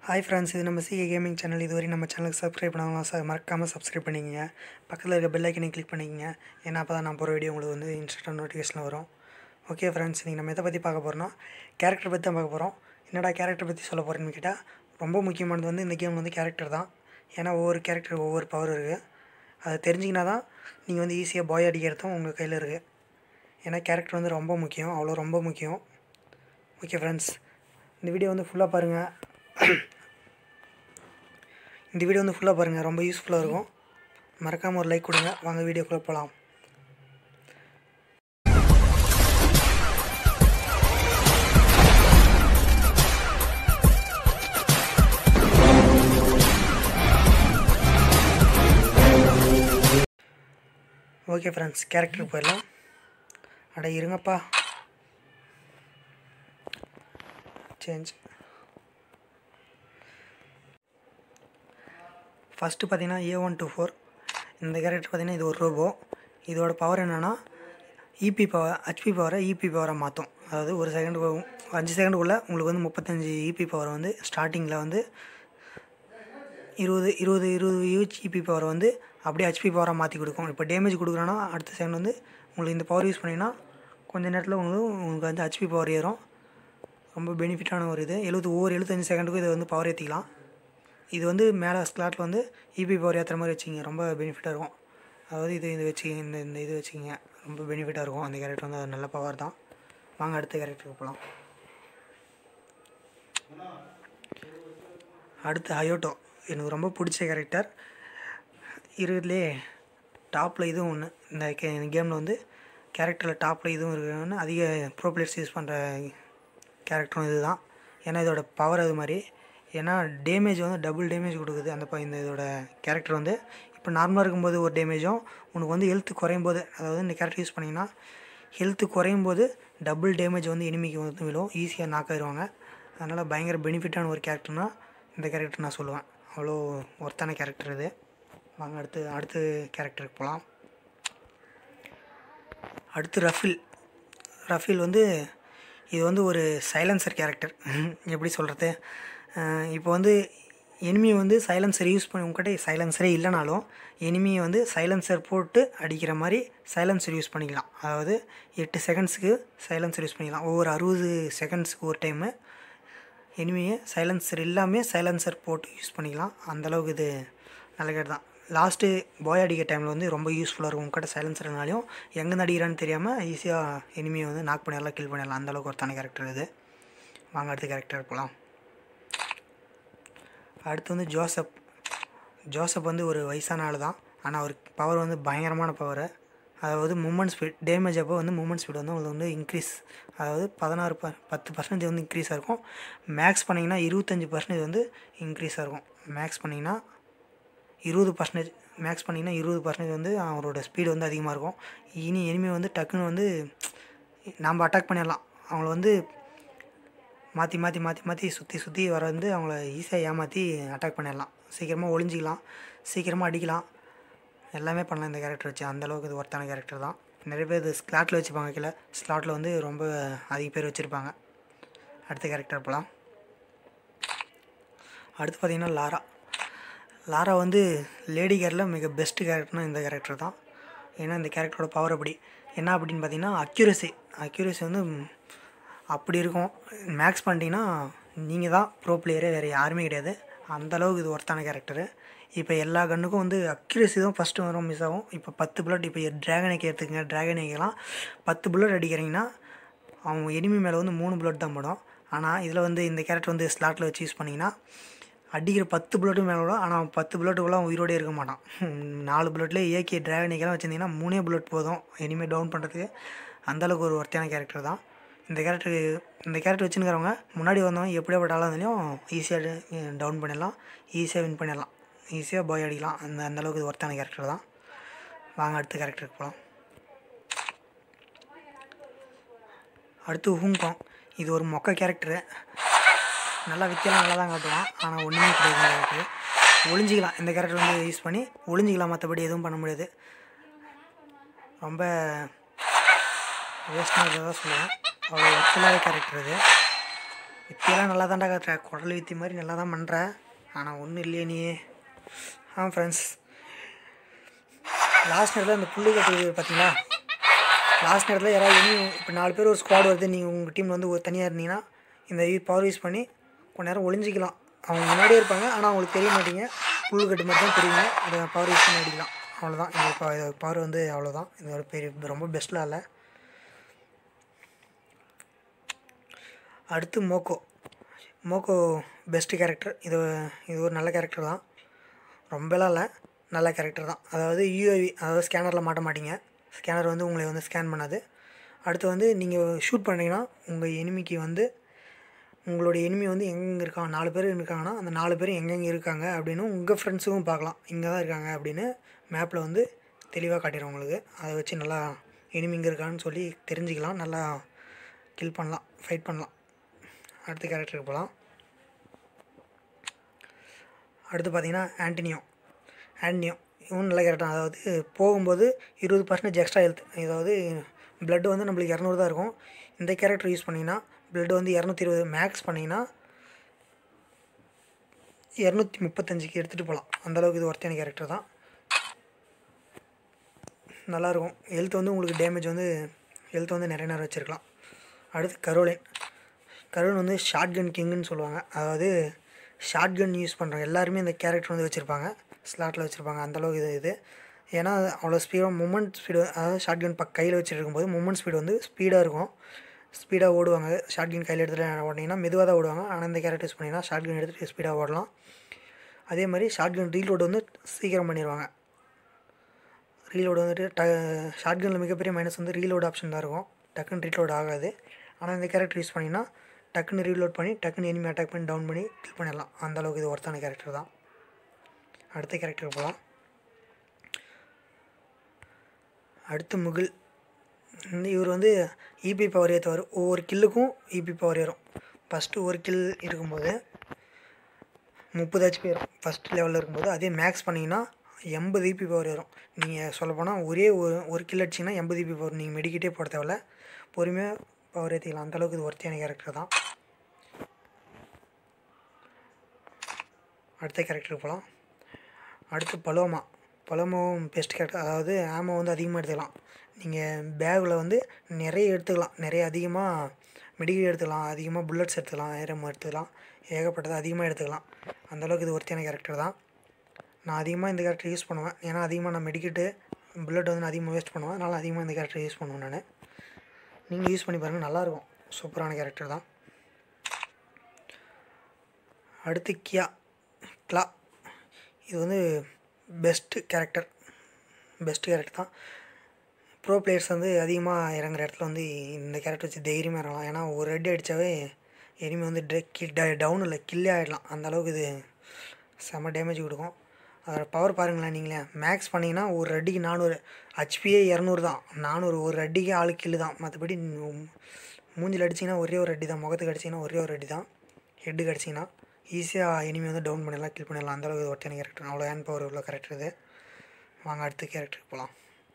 Hi friends இது நம்ம CA gaming channel இதுவரை நம்ம சேனலுக்கு சப்ஸ்கிரைப் பண்ணாங்களா சார் மறக்காமல் சப்ஸ்கிரைப் பண்ணிக்கங்க பக்கத்தில் இருக்க பெல் ஐக்கனையும் கிளிக் பண்ணிக்கங்க ஏன்னா அப்போ தான் நான் போகிற வீடியோ உங்களுக்கு வந்து இன்ஸ்டன்ட் நோட்டிஃபிகேஷன் வரும் ஓகே ஃப்ரெண்ட்ஸ் நீங்கள் நம்ம எதை பற்றி பார்க்க போகிறோம்னா கேரக்டர் பற்றி தான் பார்க்க போகிறோம் என்னடா கேரக்டர் பற்றி சொல்ல போகிறேன்னு கேட்டால் ரொம்ப முக்கியமானது வந்து இந்த கேம் வந்து கேரக்டர் தான் ஏன்னா ஒவ்வொரு கேரக்டர் ஒவ்வொரு பவர் இருக்குது அதை தெரிஞ்சிங்கன்னா தான் நீங்கள் வந்து ஈஸியாக பாய் அடிக்கிறதும் உங்கள் கையில் இருக்குது ஏன்னா கேரக்டர் வந்து ரொம்ப முக்கியம் அவ்வளோ ரொம்ப முக்கியம் ஓகே ஃப்ரெண்ட்ஸ் இந்த வீடியோ வந்து ஃபுல்லாக பாருங்கள் இந்த வீடியோ வந்து ஃபுல்லாக பாருங்கள் ரொம்ப யூஸ்ஃபுல்லாக இருக்கும் மறக்காமல் ஒரு லைக் கொடுங்க வாங்க வீடியோக்குள்ளே போகலாம் ஓகே ஃப்ரெண்ட்ஸ் கேரக்டருக்கு போயிடலாம் அட இருங்கப்பா சேஞ்ச் ஃபஸ்ட்டு பார்த்தீங்கன்னா ஏ ஒன் டூ ஃபோர் இந்த கேரக்டர் பார்த்தீங்கன்னா இது ஒரு ரோபோ இதோட பவர் என்னென்னா இபி பவர் ஹெச்பி பவரை இபி பவரை மாற்றும் அதாவது ஒரு செகண்டு அஞ்சு செகண்டுக்குள்ளே உங்களுக்கு வந்து முப்பத்தஞ்சு இபி பவர் வந்து ஸ்டார்டிங்கில் வந்து இருபது இருபது இருபது யூஹெச் இபி பவர் வந்து அப்படியே ஹெச்பி பவராக மாற்றி கொடுக்கும் இப்போ டேமேஜ் கொடுக்குறோன்னா அடுத்த செகண்ட் வந்து உங்களுக்கு இந்த பவர் யூஸ் பண்ணிங்கன்னா கொஞ்ச நேரத்தில் உங்களுக்கு உங்களுக்கு வந்து ஹெச்பி பவர் ஏறும் ரொம்ப பெனிஃபிட்டான ஒரு இது எழுபது ஒவ்வொரு எழுபத்தஞ்சு செகண்டுக்கும் இதை வந்து பவர் ஏற்றிக்கலாம் இது வந்து மேலே ஸ்லாட்டில் வந்து இபி பவர் ஏற்றுற மாதிரி வச்சுக்கிங்க ரொம்ப பெனிஃபிட்டாக இருக்கும் அதாவது இது இது வச்சுக்கிங்க இந்த இந்த இது வச்சுக்கிங்க ரொம்ப பெனிஃபிட்டாக இருக்கும் அந்த கேரக்டர் வந்து அது நல்ல பவர் தான் வாங்க அடுத்த கேரக்டருக்கு போகலாம் அடுத்து ஹயோட்டோ எனக்கு ரொம்ப பிடிச்ச கேரக்டர் இருக்கிறதுலே டாப்பில் இதுவும் ஒன்று இந்த கே கேமில் வந்து கேரக்டரில் டாப்பில் இதுவும் இருக்குன்னு அதிக ப்ரோ பிளேயர்ஸ் யூஸ் பண்ணுற கேரக்டரும் இது தான் ஏன்னா இதோட பவர் அது மாதிரி ஏன்னா டேமேஜ் வந்து டபுள் டேமேஜ் கொடுக்குது அந்த ப- இந்த இதோட கேரக்டர் வந்து இப்போ நார்மலாக இருக்கும்போது ஒரு டேமேஜும் உனக்கு வந்து ஹெல்த் குறையும் போது அதாவது இந்த கேரக்டர் யூஸ் பண்ணிங்கன்னா ஹெல்த்து குறையும் போது டபுள் டேமேஜ் வந்து எனிமிக்கு வந்து விழும் ஈஸியாக நாக் ஆயிடுவாங்க அதனால் பயங்கர பெனிஃபிட்டான ஒரு கேரக்டர்னா இந்த கேரக்டர் நான் சொல்லுவேன் அவ்வளோ ஒர்த்தான கேரக்டர் இது வாங்க அடுத்து அடுத்து கேரக்டருக்கு போகலாம் அடுத்து ரஃபில் ரஃபில் வந்து இது வந்து ஒரு சைலன்சர் கேரக்டர் எப்படி சொல்கிறது இப்போ வந்து எனிமி வந்து சைலன்சர் யூஸ் பண்ணி உங்ககிட்ட சைலன்சரே இல்லைனாலும் எனிமியை வந்து சைலன்சர் போட்டு அடிக்கிற மாதிரி சைலன்சர் யூஸ் பண்ணிக்கலாம் அதாவது எட்டு செகண்ட்ஸுக்கு சைலன்சர் யூஸ் பண்ணிக்கலாம் ஒவ்வொரு அறுபது செகண்ட்ஸுக்கு ஒரு டைமு எனிமியை சைலன்சர் இல்லாமல் சைலன்சர் போட்டு யூஸ் பண்ணிக்கலாம் அந்தளவுக்கு இது நல்ல கேட் தான் லாஸ்ட்டு பாய் அடிக்கிற டைமில் வந்து ரொம்ப யூஸ்ஃபுல்லாக இருக்கும் உங்ககிட்ட சைலன்சர்னாலையும் எங்கேருந்து அடிக்கிறான்னு தெரியாமல் ஈஸியாக எனிமியை வந்து நாக் பண்ணிடலாம் கில் பண்ணிடலாம் அந்தளவுக்கு ஒருத்தான கேரக்டர் இது வாங்க அடுத்த கேரக்டர் போகலாம் அடுத்து வந்து ஜோசப் ஜோசப் வந்து ஒரு வயசான ஆள் தான் ஆனால் அவருக்கு பவர் வந்து பயங்கரமான பவர் அதாவது மூமெண்ட் ஸ்பீட் டேமேஜ் அப்போ வந்து மூமெண்ட் ஸ்பீட் வந்து உங்களுக்கு வந்து இன்க்ரீஸ் அதாவது பதினாறு ப பத்து பர்சன்டேஜ் வந்து இன்க்ரீஸாக இருக்கும் மேக்ஸ் பண்ணிங்கன்னா இருபத்தஞ்சி பர்சன்டேஜ் வந்து இன்க்ரீஸாக இருக்கும் மேக்ஸ் பண்ணிங்கன்னா இருபது பர்சன்டேஜ் மேக்ஸ் பண்ணிங்கன்னா இருபது பர்சன்டேஜ் வந்து அவரோட ஸ்பீடு வந்து அதிகமாக இருக்கும் இனி எனிமே வந்து டக்குன்னு வந்து நாம் அட்டாக் பண்ணிடலாம் அவங்கள வந்து மாற்றி மாற்றி மாற்றி மாற்றி சுற்றி சுற்றி வர வந்து அவங்கள ஈஸியாக ஏமாற்றி அட்டாக் பண்ணிடலாம் சீக்கிரமாக ஒளிஞ்சிக்கலாம் சீக்கிரமாக அடிக்கலாம் எல்லாமே பண்ணலாம் இந்த கேரக்டர் வச்சு அந்த அளவுக்கு இது ஒர்த்தான கேரக்டர் தான் நிறைய பேர் இது ஸ்லாட்டில் வச்சுப்பாங்க கீழே ஸ்லாட்டில் வந்து ரொம்ப அதிக பேர் வச்சுருப்பாங்க அடுத்த கேரக்டர் போகலாம் அடுத்து பார்த்திங்கன்னா லாரா லாரா வந்து லேடி கேரில் மிக பெஸ்ட்டு கேரக்டர்னா இந்த கேரக்டர் தான் ஏன்னா இந்த கேரக்டரோட பவர் அப்படி என்ன அப்படின்னு பார்த்தீங்கன்னா அக்யூரசி அக்யூரசி வந்து ம், அப்படி இருக்கும் மேக்ஸ் பண்ணிட்டீங்கன்னா நீங்கள் தான் ப்ரோ பிளேயரே வேறு யாருமே கிடையாது அந்த அளவுக்கு இது ஒர்த்தான கேரக்டரு இப்போ எல்லா கண்ணுக்கும் வந்து அக்யூரசி தான் ஃபஸ்ட்டு வரும் மிஸ் ஆகும் இப்போ பத்து புல்லட் இப்போ ட்ராகனைக்கு எடுத்துக்கங்க ட்ராகனைக்கெல்லாம் பத்து புல்லட் அடிக்கிறீங்கன்னா அவங்க எனிமி மேலே வந்து மூணு புல்லட் தான் படும் ஆனால் இதில் வந்து இந்த கேரக்டர் வந்து ஸ்லாட்டில் வச்சு யூஸ் பண்ணிங்கன்னா அடிக்கிற பத்து புல்லட்டு மேலே விட ஆனால் அவன் பத்து புல்லட்டுக்குள்ள அவன் உயிரோடே இருக்க மாட்டான் ஹம், நாலு புல்லட்லேயே ஏகே டிராகனிக்கெல்லாம் வச்சுருந்தீங்கன்னா மூணே புல்லட் போதும் இனிமேல் டவுன் பண்ணுறதுக்கு அந்தளவுக்கு ஒரு ஒர்த்தியான கேரக்டர் தான் இந்த கேரக்டர் இந்த கேரக்டர் வச்சுருக்கிறவங்க முன்னாடி வந்தவங்க எப்படியாப்பட்ட ஆளாக இருந்தாலும் ஈஸியாக டவுன் பண்ணிடலாம் ஈஸியாக வின் பண்ணிடலாம் ஈஸியாக பாய் அடிக்கலாம் அந்த அந்தளவுக்கு இது ஒர்த்தான கேரக்டர் தான் வாங்க அடுத்த கேரக்டருக்கு போகலாம் அடுத்து ஹூங்காங் இது ஒரு மொக்க கேரக்டரு நல்லா வித்தியெல்லாம் நல்லா தான் காட்டுவான் ஆனால் ஒன்றுமே கிடையாது கேரக்டர் ஒளிஞ்சிக்கலாம் இந்த கேரக்டர் வந்து யூஸ் பண்ணி ஒளிஞ்சிக்கலாம் மற்றபடி எதுவும் பண்ண முடியாது ரொம்ப வேஸ்டாக தான் சொல்லுவேன் அவ்வளோ ஒர்த்தில்லாத கேரக்டர் இது வித்தியெல்லாம் நல்லா தான்டா காட்டுற குடல் வித்தி மாதிரி நல்லா தான் பண்ணுற ஆனால் ஒன்றும் இல்லையே நீ ஆ ஃப்ரெண்ட்ஸ் லாஸ்ட் நேரத்தில் அந்த புல்லு கட்டு பார்த்தீங்களா லாஸ்ட் நேரத்தில் யாராவது இனி இப்போ நாலு பேர் ஒரு ஸ்குவாட் வருது நீங்கள் உங்கள் டீமில் வந்து ஒரு தனியாக இருந்தீங்கன்னா இந்த பவர் யூஸ் பண்ணி கொஞ்ச நேரம் ஒளிஞ்சிக்கலாம் அவங்க முன்னாடியே இருப்பாங்க ஆனால் அவங்களுக்கு தெரிய மாட்டீங்க புல்லு கட்டு மட்டும் தான் தெரியுங்க அதை பவர் யூஸ் பண்ணி அடிக்கலாம் அவ்வளோதான் இந்த பவர் வந்து அவ்வளோதான் இது ஒரு பெரிய ரொம்ப பெஸ்ட்லாம் இல்லை அடுத்து மோக்கோ மோக்கோ பெஸ்ட்டு கேரக்டர் இது இது ஒரு நல்ல கேரக்டர் தான் ரொம்பலாம் இல்லை நல்ல கேரக்டர் தான் அதாவது யூஏவி அதாவது ஸ்கேனரில் மாட்ட மாட்டீங்க ஸ்கேனர் வந்து உங்களை வந்து ஸ்கேன் பண்ணாது அடுத்து வந்து நீங்கள் ஷூட் பண்ணீங்கன்னா உங்கள் எனிமிக்கு வந்து உங்களுடைய எனிமி வந்து எங்கெங்கே இருக்காங்க நாலு பேர் இருக்காங்கன்னா அந்த நாலு பேர் எங்கெங்கே இருக்காங்க அப்படின்னு உங்கள் ஃப்ரெண்ட்ஸுக்கும் பார்க்கலாம் இங்கே தான் இருக்காங்க அப்படின்னு மேப்பில் வந்து தெளிவாக காட்டிடும் உங்களுக்கு அதை வச்சு நல்லா எனிமி இங்கே இருக்கான்னு சொல்லி தெரிஞ்சுக்கலாம் நல்லா கில் பண்ணலாம் ஃபைட் பண்ணலாம் அடுத்த கேரக்டருக்கு போகலாம் அடுத்து பார்த்தீங்கன்னா ஆண்டனியோ ஆண்டனியோ இவன் நல்ல கேரக்டர் அதாவது போகும்போது இருபது பர்சன்டேஜ் எக்ஸ்ட்ரா ஹெல்த் அதாவது blood வந்து நம்மளுக்கு இரநூறு தான் இருக்கும் இந்த கேரக்டர் யூஸ் பண்ணிங்கன்னா blood வந்து இரநூத்தி இருபது மேக்ஸ் பண்ணிங்கன்னா இரநூத்தி முப்பத்தஞ்சுக்கு எடுத்துகிட்டு போகலாம் அந்தளவுக்கு இது ஒர்த்தான கேரக்டர் தான் நல்லாயிருக்கும் ஹெல்த் வந்து உங்களுக்கு டேமேஜ் வந்து ஹெல்த் வந்து நிறைய நேரம் வச்சுருக்கலாம் அடுத்து கரோலின் கரோலின் வந்து ஷார்ட் கன் கிங்குன்னு சொல்லுவாங்க அதாவது ஷார்ட் கன் யூஸ் பண்ணுறவங்க எல்லாருமே இந்த கேரக்டர் வந்து வச்சுருப்பாங்க ஸ்லாட்டில் வச்சுருப்பாங்க அந்தளவுக்கு இது இது ஏன்னா அவ்வளோ ஸ்பீடாக மூமெண்ட் ஸ்பீடு அதாவது ஷார்ட் கன் பக் கையில் வச்சுருக்கும்போது மூமெண்ட் ஸ்பீடு வந்து ஸ்பீடாக இருக்கும் ஸ்பீடாக ஓடுவாங்க ஷார்ட் கன் கையில் எடுத்துகிட்டு ஓட்டிங்கன்னா மெதுவாக தான் ஓடுவாங்க ஆனால் இந்த கேரக்டர் யூஸ் பண்ணிங்கன்னா ஷார்ட் கன் எடுத்துகிட்டு ஸ்பீடாக ஓடலாம் அதே மாதிரி ஷார்ட் கன் ரீலோடு வந்து சீக்கிரம் பண்ணிடுவாங்க ரீலோடு வந்துட்டு ட ஷார்ட் கனில் மிகப்பெரிய மைனஸ் வந்து ரீலோட் ஆப்ஷன் தான் இருக்கும் டக்குன்னு ரீலோட் ஆகாது ஆனால் இந்த கேரக்டர் யூஸ் பண்ணிங்கன்னா டக்குன்னு ரீலோட் பண்ணி டக்குன்னு எனிமி அட்டாக் பண்ணி டவுன் பண்ணி கில் பண்ணிடலாம் அந்த அளவுக்கு இது ஒர்த்தான கேரக்டர் தான் அடுத்த கேரக்டருக்கு போகலாம் அடுத்து முகில் இந்த இவர் வந்து இபி பவர் ஏற்றுவார் ஒவ்வொரு கில்லுக்கும் இபி பவர் ஏறும் ஃபஸ்ட்டு ஒரு கில் இருக்கும்போது முப்பது ஹெச்பி வரும் ஃபஸ்ட் லெவலில் இருக்கும்போது அதே மேக்ஸ் பண்ணிங்கன்னா எண்பது இபி பவர் வரும் நீங்கள் சொல்லப்போனால் ஒரே ஒரு ஒரு கில் அடிச்சிங்கன்னா எண்பது இபி பவர் நீங்கள் மெடிக்கிட்டே போட தேவையில்ல பொறுமையாக பவர் ஏற்றிக்கலாம் அந்தளவுக்கு இது ஒர்த்தியான கேரக்டர் தான் அடுத்த கேரக்டருக்கு போகலாம் அடுத்து பலோமா பலோமாவும் பெஸ்ட் கேரக்டர் அதாவது ஆமோ வந்து அதிகமாக எடுத்துக்கலாம் நீங்கள் பேக்கில் வந்து நிறைய எடுத்துக்கலாம் நிறைய அதிகமாக மெடிக்கல் எடுத்துக்கலாம் அதிகமாக புல்லட்ஸ் எடுத்துக்கலாம் ஏரம் எடுத்துக்கலாம் ஏகப்பட்டது அதிகமாக எடுத்துக்கலாம் அந்தளவுக்கு இது ஒருத்தியான கேரக்டர் தான் நான் அதிகமாக இந்த கேரக்டர் யூஸ் பண்ணுவேன் ஏன்னா அதிகமாக நான் மெடிக்கிட்டு புல்லட் வந்து நான் அதிகமாக வேஸ்ட் பண்ணுவேன் அதனால் அதிகமாக இந்த கேரக்டர் யூஸ் பண்ணுவேன் நான் நீங்கள் யூஸ் பண்ணி பாருங்கள் நல்லாயிருக்கும் சூப்பரான கேரக்டர் தான் அடுத்து கியா கிளா இது வந்து பெஸ்ட்டு கேரக்டர் பெஸ்ட் கேரக்டர் தான் ப்ரோ பிளேயர்ஸ் வந்து அதிகமாக இறங்குற இடத்துல வந்து இந்த கேரக்டர் வச்சு தைரியமாக இறங்கலாம் ஏன்னா ஒரு ரெட் அடித்தாவே எனிமே வந்து டே கில் டவுன் இல்லை கில்லே ஆகிடலாம் அந்த அளவுக்கு இது செம்ம டேமேஜ் கொடுக்கும் அதோட பவர் பாருங்களேன் நீங்களே மேக்ஸ் பண்ணிங்கன்னா ஒரு ரெட்டிக்கு நானூறு ஹச்பியே இரநூறு தான் நானூறு ஒரு ரெட்டிக்கு ஆளு கில்லு தான் மற்றபடி மூஞ்சில் அடிச்சிங்கன்னா ஒரே ஒரு ரெட்டி தான் முகத்துக்கு அடிச்சிங்கன்னா ஒரே ஒரு ரெட்டி தான் ஹெட்டுக்கு அடிச்சிங்கன்னா ஈஸியாக எனிமே வந்து டவுன் பண்ணிடலாம் கில் பண்ணிடலாம் அந்தளவுக்கு இது ஒருத்தன கேரக்டர் அவ்வளோ ஹேண்ட் பவர் உள்ள கேரக்டர் இது வாங்க அடுத்த கேரக்டருக்கு போகலாம்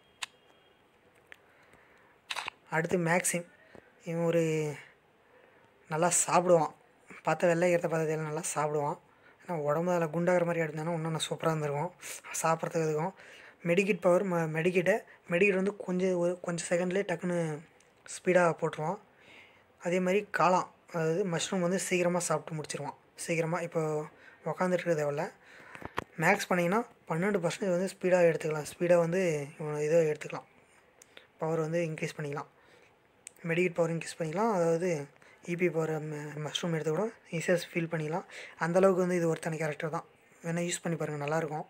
அடுத்து மேக்ஸிம் இவன் ஒரு நல்லா சாப்பிடுவான் பார்த்த வெள்ளைக்கிறத பார்த்ததில் நல்லா சாப்பிடுவான் ஏன்னா உடம்பு அதில் குண்டாகிற மாதிரி எடுத்தானா இன்னும் நான் சூப்பராக இருந்திருக்கும் சாப்பிட்றதுக்கு இதுக்கும் மெடிக்கிட் பவர் ம மெடிக்கிட்டை மெடிக்கிட் வந்து கொஞ்சம் ஒரு கொஞ்சம் செகண்ட்லேயே டக்குன்னு ஸ்பீடாக போட்டுருவான் அதே மாதிரி காளான் அதாவது மஷ்ரூம் வந்து சீக்கிரமாக சாப்பிட்டு முடிச்சிருவான் சீக்கிரமாக இப்போ உக்காந்துட்டு இருக்க தேவையில்ல மேக்ஸ் பண்ணிங்கன்னா பன்னெண்டு பர்சன்டேஜ் வந்து ஸ்பீடாக எடுத்துக்கலாம் ஸ்பீடாக வந்து இதை எடுத்துக்கலாம் பவர் வந்து இன்க்ரீஸ் பண்ணிக்கலாம் மெடிக்கேட் பவர் இன்க்ரீஸ் பண்ணிக்கலாம் அதாவது இபி பவர் மஷ்ரூம் எடுத்து கூட ஈஸியாக ஃபீல் பண்ணிக்கலாம் அந்தளவுக்கு வந்து இது ஒருத்தன கேரக்டர் தான் வேணால் யூஸ் பண்ணி பாருங்கள் நல்லாயிருக்கும்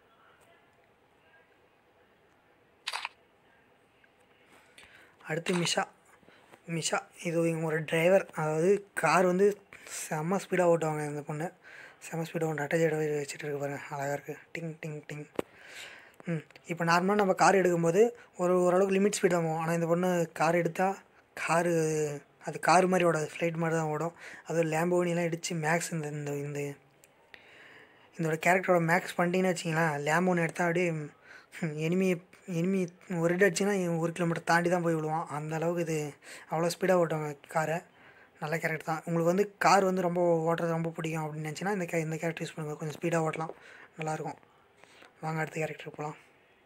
அடுத்து மிஷா மிஷா இது இவங்க ஒரு டிரைவர் அதாவது கார் வந்து செம்ம ஸ்பீடாக ஓட்டுவாங்க இந்த பொண்ணு செம்ம ஸ்பீடாக ஓட்டு அட்டாச் வச்சுட்டு இருக்கு பாருங்க அழகாக இருக்குது டிங் டிங் டிங் ம் இப்போ நார்மலாக நம்ம கார் எடுக்கும்போது ஒரு ஓரளவுக்கு லிமிட் ஸ்பீட் தான் போகும் ஆனால் இந்த பொண்ணு கார் எடுத்தால் காரு அது கார் மாதிரி ஓடாது ஃப்ளைட் மாதிரி தான் ஓடும் அதுவும் லேம்போனிலாம் இடித்து மேக்ஸ் இந்த இந்த இந்த இதோட கேரக்டரோட மேக்ஸ் பண்ணிட்டீங்கன்னு வச்சிங்களேன் லேம்போன் எடுத்தால் அப்படியே எனிமி எனிமி ஒரு இடம் அடிச்சுன்னா ஒரு கிலோமீட்டர் தாண்டி தான் போய் விழுவான் அந்த அளவுக்கு இது அவ்வளோ ஸ்பீடாக ஓட்டுவாங்க காரை நல்ல கேரக்டர் தான் உங்களுக்கு வந்து கார் வந்து ரொம்ப ஓட்டுறது ரொம்ப பிடிக்கும் அப்படின்னு நினச்சின்னா இந்த கே இந்த கேரக்டர் யூஸ் பண்ணுங்கள் கொஞ்சம் ஸ்பீடாக ஓட்டலாம் நல்லாயிருக்கும் வாங்க அடுத்த கேரக்டர் போகலாம்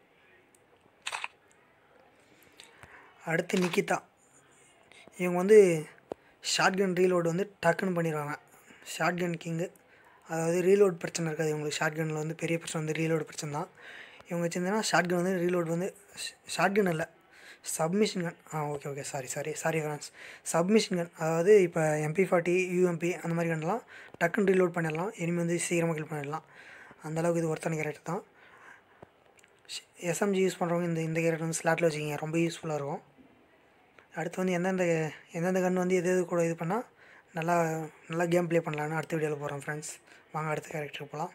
அடுத்து நிக்கிதா இவங்க வந்து ஷார்ட்கன் ரீலோடு வந்து டக்குன்னு பண்ணிடுவாங்க ஷார்ட்கன் கிங்கு அதாவது ரீலோட் பிரச்சனை இருக்காது இவங்களுக்கு ஷார்ட்கனில் வந்து பெரிய பிரச்சனை வந்து ரீலோடு பிரச்சனை தான் இவங்க வச்சுருந்தேன்னா ஷார்ட்கன் வந்து ரீலோட் வந்து ஷார்ட்கன் இல்லை சப்மிஷன் கன் ஆ okay okay sorry sorry sorry friends submission gun அதாவது இப்போ எம்பி ஃபார்ட்டி யூஎம்பி அந்த மாதிரி கன்லாம் டக்குன்னு ரீலோட் பண்ணிடலாம் இனிமேல் வந்து சீக்கிரமாக கில் பண்ணிடலாம் அந்தளவுக்கு இது ஒருத்தான கேரக்டர் தான் எஸ்எம்ஜி யூஸ் பண்ணுறவங்க இந்த இந்த கேரக்டர் வந்து ஸ்லாட்டில் வச்சுக்கிங்க ரொம்ப யூஸ்ஃபுல்லாக இருக்கும் அடுத்து வந்து எந்தெந்த எந்தெந்த கன் வந்து எது எது கூட இது பண்ணால் நல்லா நல்லா கேம் ப்ளே பண்ணலான்னு அடுத்த வீடியோவில் போகிறோம் ஃப்ரெண்ட்ஸ் வாங்க அடுத்த கேரக்டருக்கு போகலாம்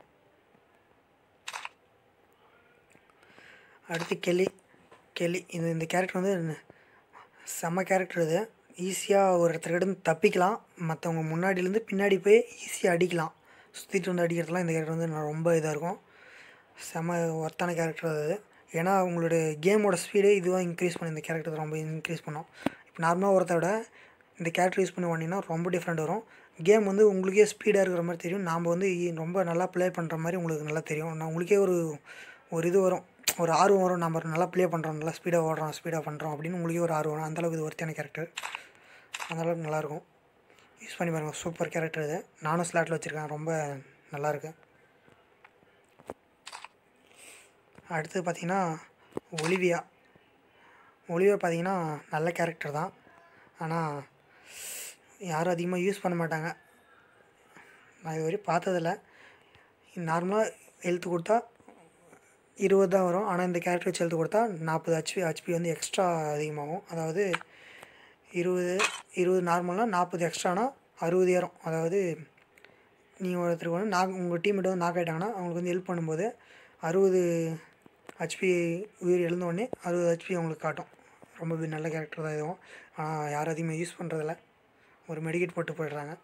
அடுத்து கெல்லி கெல்லி இந்த இந்த கேரக்டர் வந்து செம்ம கேரக்டர் இது ஈஸியாக ஒரு இடத்துக்கிட்ட தப்பிக்கலாம் மற்றவங்க முன்னாடியிலேருந்து பின்னாடி போய் ஈஸியாக அடிக்கலாம் சுற்றிட்டு வந்து அடிக்கிறதுலாம் இந்த கேரக்டர் வந்து நான் ரொம்ப இதாக இருக்கும் செம்ம ஒர்த்தான கேரக்டர் அது ஏன்னா உங்களுடைய கேமோட ஸ்பீடே இதுவாக இன்க்ரீஸ் பண்ணி இந்த கேரக்டர் ரொம்ப இன்க்ரீஸ் பண்ணும் இப்போ நார்மலாக ஒருத்த விட இந்த கேரக்டர் யூஸ் பண்ணி பண்ணிங்கன்னா ரொம்ப டிஃப்ரெண்ட் வரும் கேம் வந்து உங்களுக்கே ஸ்பீடாக இருக்கிற மாதிரி தெரியும் நாம் வந்து ரொம்ப நல்லா ப்ளே பண்ணுற மாதிரி உங்களுக்கு நல்லா தெரியும் நான் உங்களுக்கே ஒரு ஒரு இது வரும் ஒரு ஆர்வம் வரும் நம்ம நல்லா ப்ளே பண்ணுறோம் நல்லா ஸ்பீடாக ஓடுறோம் ஸ்பீடாக பண்ணுறோம் அப்படின்னு உங்களுக்கே ஒரு ஆர்வம் வரும் அந்தளவுக்கு இது ஒருத்தியான கேரக்டர் அந்தளவுக்கு நல்லாயிருக்கும் யூஸ் பண்ணி பாருங்கள் சூப்பர் கேரக்டர் இது நானும் ஸ்லாட்டில் வச்சுருக்கேன் ரொம்ப நல்லாயிருக்கு அடுத்து பார்த்திங்கன்னா ஒலிவியா ஒலிவியா பார்த்திங்கன்னா நல்ல கேரக்டர் தான் ஆனால் யாரும் அதிகமாக யூஸ் பண்ண மாட்டாங்க நான் இது வரையும் பார்த்ததில்ல நார்மலாக எழுத்து கொடுத்தா இருபது தான் வரும் ஆனால் இந்த கேரக்டர் வச்சு எழுத்து கொடுத்தா நாற்பது ஹெச்பி ஹெச்பி வந்து எக்ஸ்ட்ரா அதிகமாகும் அதாவது இருபது இருபது நார்மல்னால் நாற்பது எக்ஸ்ட்ரானா அறுபது ஏறும் அதாவது நீங்கள் ஒருத்தருக்கு வந்து நாக் உங்கள் டீம்மேட் வந்து நாக் ஆகிட்டாங்கன்னா அவங்களுக்கு வந்து ஹெல்ப் பண்ணும்போது அறுபது ஹெச்பி உயிர் எழுந்தோடனே அறுபது ஹெச்பி அவங்களுக்கு காட்டும் ரொம்ப நல்ல கேரக்டர் தான் இதுவும் ஆனால் யாரும் அதிகமாக யூஸ் பண்ணுறதில்ல ஒரு மெடிக்கெட் போட்டு போயிடுறாங்க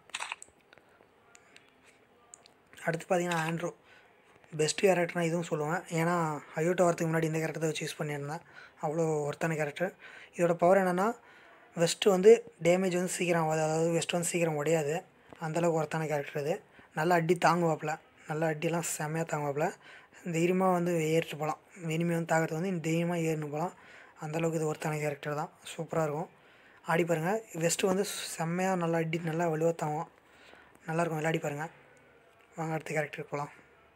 அடுத்து பார்த்தீங்கன்னா ஆண்ட்ரோ பெஸ்ட் கேரக்டர்னால் இதுவும் சொல்லுவேன் ஏன்னா அயோட்டோ வரதுக்கு முன்னாடி இந்த கேரக்டர் வச்சு யூஸ் பண்ணியிருந்தேன் அவ்வளோ ஒர்த்தான கேரக்டர் இதோட பவர் என்னென்னா வெஸ்ட்டு வந்து டேமேஜ் வந்து சீக்கிரம் ஆகாது அதாவது வெஸ்ட் வந்து சீக்கிரம் உடையாது அந்தளவுக்கு ஒர்த்தான கேரக்டர் இது நல்லா அடி தாங்குவாப்பில் நல்லா அடியெல்லாம் செம்மையாக தாங்குவாப்பில் தைரியமாக வந்து ஏறிட்டு போகலாம் இனிமே வந்து தாக்கிறது வந்து தைரியமாக ஏறின்னு போகலாம் அந்தளவுக்கு இது ஒருத்தான கேரக்டர் தான் சூப்பராக இருக்கும் ஆடி பாருங்கள் வெஸ்ட்டு வந்து செம்மையாக நல்லா அடி நல்லா வலுவாக தாங்கும் நல்லாயிருக்கும் விளையாடி பாருங்கள் வாங்க அடுத்த கேரக்டருக்கு போகலாம்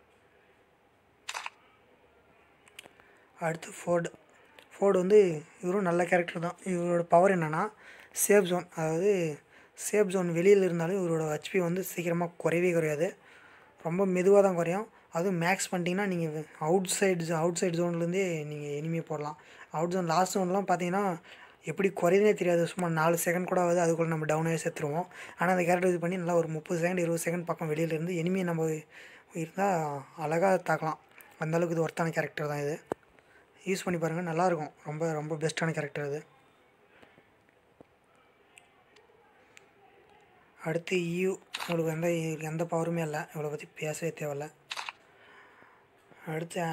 அடுத்து ஃபோர்டு ஃபோர்டு வந்து இவரும் நல்ல கேரக்டர் தான் இவரோட பவர் என்னென்னா சேஃப் ஜோன் அதாவது சேஃப் ஜோன் வெளியில் இருந்தாலும் இவரோட ஹெச்பி வந்து சீக்கிரமாக குறையவே குறையாது ரொம்ப மெதுவாக தான் குறையும் அதுவும் மேக்ஸ் பண்ணிட்டீங்கன்னா நீங்கள் அவுட் சைடு அவுட் சைடு ஜோன்லேருந்தே நீங்கள் எனிமே போடலாம் அவுட் ஜோன் லாஸ்ட் ஜோன்லாம் பார்த்தீங்கன்னா எப்படி குறையுதுனே தெரியாது சும்மா நாலு செகண்ட் கூட ஆகுது அதுக்குள்ளே நம்ம டவுனாகவே செத்துருவோம் ஆனால் அந்த கேரக்டர் இது பண்ணி நல்லா ஒரு முப்பது செகண்ட் இருபது செகண்ட் பக்கம் வெளியிலேருந்து எனிமே நம்ம இருந்தால் அழகாக தாக்கலாம் அந்தளவுக்கு இது ஒர்த்தான கேரக்டர் தான் இது யூஸ் பண்ணி பாருங்கள் நல்லாயிருக்கும் ரொம்ப ரொம்ப பெஸ்ட்டான கேரக்டர் அது அடுத்து யூ உங்களுக்கு எந்த எந்த பவருமே இல்லை இவளை பற்றி பேசவே தேவையில்ல அடுத்து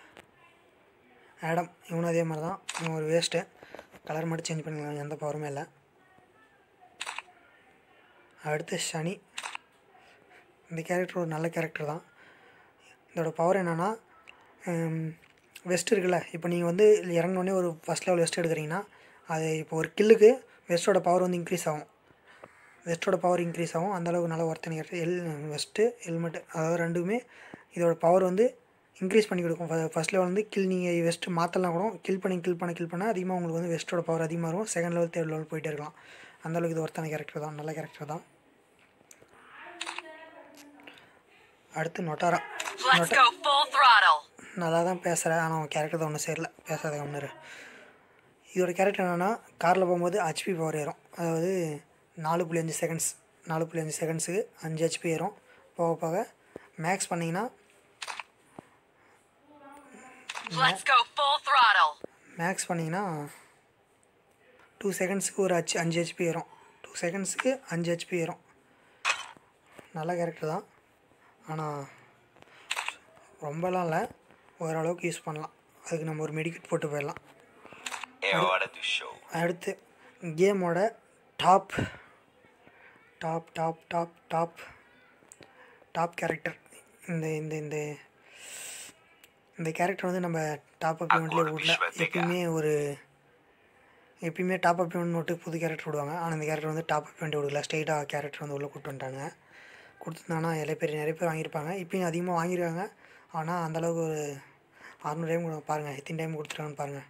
ஆடம் இவனும் அதே மாதிரி தான் இவன் ஒரு வேஸ்ட்டு கலர் மட்டும் சேஞ்ச் பண்ணிக்கலாம் எந்த பவருமே இல்லை அடுத்து சனி இந்த கேரக்டர் ஒரு நல்ல கேரக்டர் தான் இதோட பவர் என்னென்னா வெஸ்ட் இருக்குல்ல இப்போ நீங்கள் வந்து இறங்கினோடனே ஒரு ஃபஸ்ட் லெவல் வெஸ்ட் எடுக்கிறீங்கன்னா அது இப்போ ஒரு கில்லுக்கு வெஸ்ட்டோட பவர் வந்து இன்க்ரீஸ் ஆகும் வெஸ்ட்டோட பவர் இன்க்ரீஸ் ஆகும் அந்தளவுக்கு நல்ல ஒர்த்தனை கேரக்டர் எல் வெஸ்ட்டு ஹெல்மெட்டு அதாவது ரெண்டுமே இதோட பவர் வந்து இன்க்ரீஸ் பண்ணி கொடுக்கும் ஃபஸ்ட் லெவல் வந்து கில் நீங்கள் வெஸ்ட்டு மாற்றலாம் கூட கில் பண்ணி கில் பண்ண கில் பண்ண அதிகமாக உங்களுக்கு வந்து வெஸ்ட்டோட பவர் அதிகமாக இருக்கும் செகண்ட் லெவல் தேர்ட் லெவல் போயிட்டே இருக்கலாம் அந்தளவுக்கு இது ஒர்த்தான கேரக்டர் தான் நல்ல கேரக்டர் தான் அடுத்து நொட்டாரா Let's go full throttle. நல்லா தான் பேசுகிறேன் ஆனால் அவன் கேரக்டர் தான் ஒன்றும் சேரல பேசாத ஒன்று இதோட கேரக்டர் என்னென்னா காரில் போகும்போது ஹெச்பி பவர் ஏறும் அதாவது நாலு புள்ளி அஞ்சு செகண்ட்ஸ் நாலு புள்ளி அஞ்சு செகண்ட்ஸுக்கு அஞ்சு ஹெச்பி ஏறும் போக போக மேக்ஸ் பண்ணிங்கன்னா Let's go full throttle. Max பண்ணிங்கன்னா டூ செகண்ட்ஸுக்கு ஒரு அச்சு அஞ்சு ஹெச்பி ஏறும் டூ செகண்ட்ஸுக்கு அஞ்சு ஹெச்பி ஏறும் நல்ல கேரக்டர் தான் ஆனால் ரொம்பலாம் இல்லை ஓரளவுக்கு யூஸ் பண்ணலாம் அதுக்கு நம்ம ஒரு மெடிக்கெட் போட்டு போயிடலாம் É hora do show. அடுத்து கேமோட top top top top top top character இந்த இந்த இந்த இந்த கேரக்டர் வந்து நம்ம டாப் அப் இவெண்ட்லேயே விடல எப்பயுமே ஒரு எப்பயுமே டாப் அப் இவெண்ட் நோட்டு புது கேரக்டர் விடுவாங்க ஆனால் இந்த கேரக்டர் வந்து டாப் அப் இவெண்ட் விடல ஸ்ட்ரெயிட்டாக கேரக்டர் வந்து உள்ளே கூப்பிட்டு வந்துட்டாங்க கொடுத்துருந்தாங்கன்னா நிறைய பேர் நிறைய பேர் வாங்கியிருப்பாங்க இப்பயும் அதிகமாக வாங்கியிருக்காங்க ஆனால் அந்தளவுக்கு ஒரு அறநூறு டைம் பாருங்கள் எத்தனை டைம் கொடுத்துருக்காங்கன்னு பாருங்கள்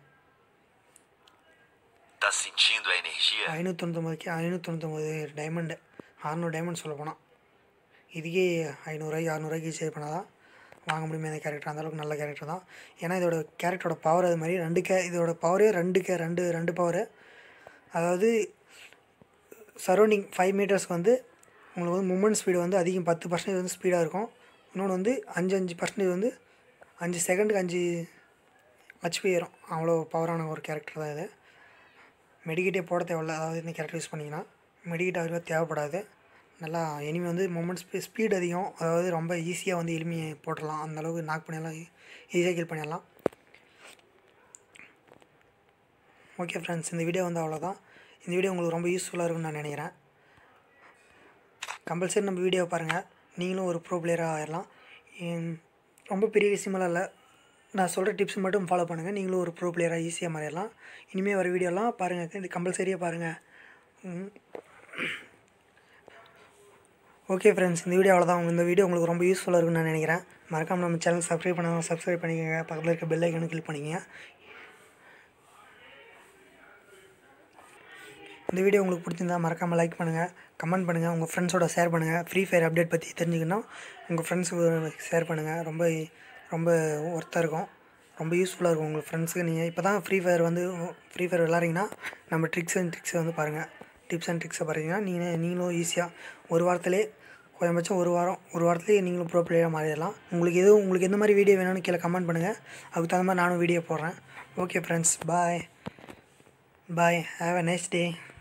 Tá sentindo a energia? ஐநூற்றொண்ணூத்தொம்பதுக்கு ஐநூற்றொண்ணூத்தொம்பது டைமண்டு அறநூறு டைமண்ட் சொல்ல போனால் இதுக்கே ஐநூறுரூவாய்க்கு அறநூறுவாய்க்கு சேவ் பண்ணால் தான் வாங்க முடியுமே இந்த கேரக்டர் அந்தளவுக்கு நல்ல கேரக்டர் தான் ஏன்னா இதோட கேரக்டரோட பவர் அது மாதிரி ரெண்டு கே இதோட பவரே ரெண்டு கே ரெண்டு ரெண்டு பவரு அதாவது சரௌண்டிங் ஃபைவ் மீட்டர்ஸ்க்கு வந்து உங்களுக்கு வந்து மூமெண்ட் ஸ்பீடு வந்து அதிகம் பத்து பர்சன்டேஜ் வந்து ஸ்பீடாக இருக்கும் இன்னொன்று வந்து அஞ்சு அஞ்சு பர்சன்டேஜ் வந்து அஞ்சு செகண்டுக்கு அஞ்சு ஹெச்பி ஏறும் அவ்வளோ பவரான ஒரு கேரக்டர் தான் இது மெடிக்கிட்டே போட தேவையில்ல அதாவது இந்த கேரக்டர் யூஸ் பண்ணிங்கன்னா மெடிக்கிட் அவ்வளோ தேவைப்படாது நல்லா எனிமி வந்து மூமெண்ட் ஸ்பீ ஸ்பீட் அதிகம் அதாவது ரொம்ப ஈஸியாக வந்து எளிமையை போட்டுடலாம் அந்த அளவுக்கு நாக் பண்ணிடலாம் ஈஸியாக கில் பண்ணிடலாம் ஓகே ஃப்ரெண்ட்ஸ் இந்த வீடியோ வந்து அவ்வளோதான் இந்த வீடியோ உங்களுக்கு ரொம்ப யூஸ்ஃபுல்லாக இருக்கும்னு நான் நினைக்கிறேன் கம்பல்சரி நம்ம வீடியோ பாருங்கள் நீங்களும் ஒரு ப்ரோ பிளேயராக ஆயிடலாம் ஹம், ரொம்ப பெரிய விஷயமெல்லாம் இல்லை நான் சொல்கிற டிப்ஸ் மட்டும் ஃபாலோ பண்ணுங்கள் நீங்களும் ஒரு ப்ரோ பிளேயராக ஈஸியாக மாறிடலாம் இனிமேல் வர வீடியோலாம் பாருங்கள் இது கம்பல்சரியாக பாருங்கள் ஓகே ஃப்ரெண்ட்ஸ் இந்த வீடியோ அவ்வளோதான் இந்த வீடியோ உங்களுக்கு ரொம்ப யூஸ்ஃபுல்லாக இருக்கும்னு நான் நினைக்கிறேன் மறக்காம நம்ம சேனல் சப்ஸ்கிரைப் பண்ணாமல் சப்ஸ்கிரைப் பண்ணிக்கோங்க பக்கத்தில் இருக்க பெல் ஐக்கனும் கிளிக் பண்ணிக்கங்க இந்த வீடியோ உங்களுக்கு பிடிச்சிருந்தா மறக்காமல் லைக் பண்ணுங்கள் கமெண்ட் பண்ணுங்கள் உங்கள் ஃப்ரெண்ட்ஸோட ஷேர் பண்ணுங்கள் ஃப்ரீ ஃபயர் அப்டேட் பற்றி தெரிஞ்சுக்கணும் உங்கள் ஃப்ரெண்ட்ஸுக்கு ஷேர் பண்ணுங்கள் ரொம்ப ரொம்ப ஒர்த்தாக இருக்கும் ரொம்ப யூஸ்ஃபுல்லாக இருக்கும் உங்கள் ஃப்ரெண்ட்ஸுக்கு நீங்கள் இப்போ தான் ஃப்ரீ ஃபயர் வந்து ஃப்ரீ ஃபயர் விளாட்றீங்கன்னா நம்ம ட்ரிக்ஸ் அண்ட் ட்ரிக்ஸை வந்து பாருங்கள் டிப்ஸ் அண்ட் ட்ரிக்ஸை பாருங்கன்னா நீங்கள் நீங்களும் ஈஸியாக ஒரு வாரத்திலே குறைஞ்சபட்சம் ஒரு வாரம் ஒரு வாரத்துலேயே நீங்களும் ப்ரோ பிளேயராக மாறிடலாம் உங்களுக்கு எதுவும் உங்களுக்கு எந்த மாதிரி வீடியோ வேணும்னு கீழே கமெண்ட் பண்ணுங்கள் அதுக்கு தகுந்த மாதிரி நானும் வீடியோ போடுறேன் okay friends bye bye have a nice day